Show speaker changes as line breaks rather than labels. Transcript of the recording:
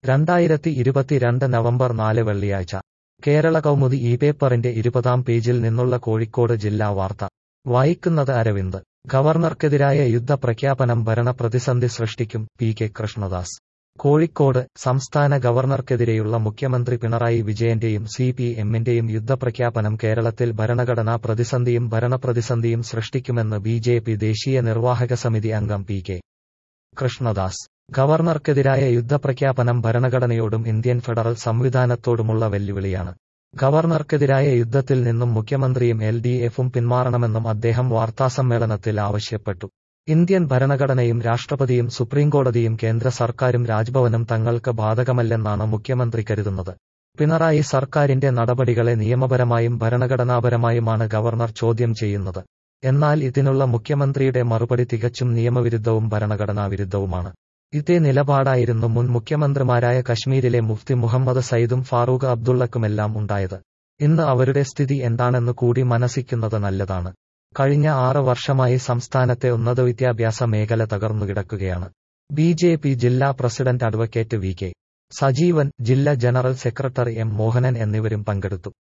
രണ്ടായിരത്തി ഇരുപത്തിരണ്ട് നവംബർ നാല് വെള്ളിയാഴ്ച കേരള കൗമുദി ഈ പേപ്പറിന്റെ ഇരുപതാം പേജിൽ നിന്നുള്ള കോഴിക്കോട് ജില്ലാ വാർത്ത വായിക്കുന്നത് അരവിന്ദ് ഗവർണർക്കെതിരായ യുദ്ധപ്രഖ്യാപനം ഭരണപ്രതിസന്ധി സൃഷ്ടിക്കും പി കെ കൃഷ്ണദാസ് കോഴിക്കോട് സംസ്ഥാന ഗവർണർക്കെതിരെയുള്ള മുഖ്യമന്ത്രി പിണറായി വിജയന്റെയും സി പി എമ്മിന്റെയും യുദ്ധപ്രഖ്യാപനം കേരളത്തിൽ ഭരണഘടനാ പ്രതിസന്ധിയും ഭരണപ്രതിസന്ധിയും സൃഷ്ടിക്കുമെന്ന് ബി ജെ പി ദേശീയ നിർവാഹക സമിതി അംഗം പി കെ കൃഷ്ണദാസ് ഗവർണർക്കെതിരായ യുദ്ധപ്രഖ്യാപനം ഭരണഘടനയോടും ഇന്ത്യൻ ഫെഡറൽ സംവിധാനത്തോടുമുള്ള വെല്ലുവിളിയാണ് ഗവർണർക്കെതിരായ യുദ്ധത്തിൽ നിന്നും മുഖ്യമന്ത്രിയും എൽ ഡി എഫും പിന്മാറണമെന്നും അദ്ദേഹം വാർത്താസമ്മേളനത്തിൽ ആവശ്യപ്പെട്ടു ഇന്ത്യൻ ഭരണഘടനയും രാഷ്ട്രപതിയും സുപ്രീംകോടതിയും കേന്ദ്ര സർക്കാരും രാജ്ഭവനും തങ്ങൾക്ക് ബാധകമല്ലെന്നാണ് മുഖ്യമന്ത്രി കരുതുന്നത് പിണറായി സർക്കാരിന്റെ നടപടികളെ നിയമപരമായും ഭരണഘടനാപരമായുമാണ് ഗവർണർ ചോദ്യം ചെയ്യുന്നത് എന്നാൽ ഇതിനുള്ള മുഖ്യമന്ത്രിയുടെ മറുപടി തികച്ചും നിയമവിരുദ്ധവും ഭരണഘടനാവിരുദ്ധവുമാണ് ഇതേ നിലപാടായിരുന്നു മുൻ മുഖ്യമന്ത്രിമാരായ കശ്മീരിലെ മുഫ്തി മുഹമ്മദ് സയ്യിദും ഫാറൂഖ് അബ്ദുള്ളക്കുമെല്ലാം ഉണ്ടായത് ഇന്ന് അവരുടെ സ്ഥിതി എന്താണെന്ന് കൂടി മനസ്സിക്കുന്നത് നല്ലതാണ് കഴിഞ്ഞ ആറ് വർഷമായി സംസ്ഥാനത്തെ ഉന്നത വിദ്യാഭ്യാസ മേഖല തകർന്നുകിടക്കുകയാണ് ബി ജെ പി ജില്ലാ president advocate V K Sajeevan ജില്ലാ ജനറൽ സെക്രട്ടറി എം മോഹനൻ എന്നിവരും പങ്കെടുത്തു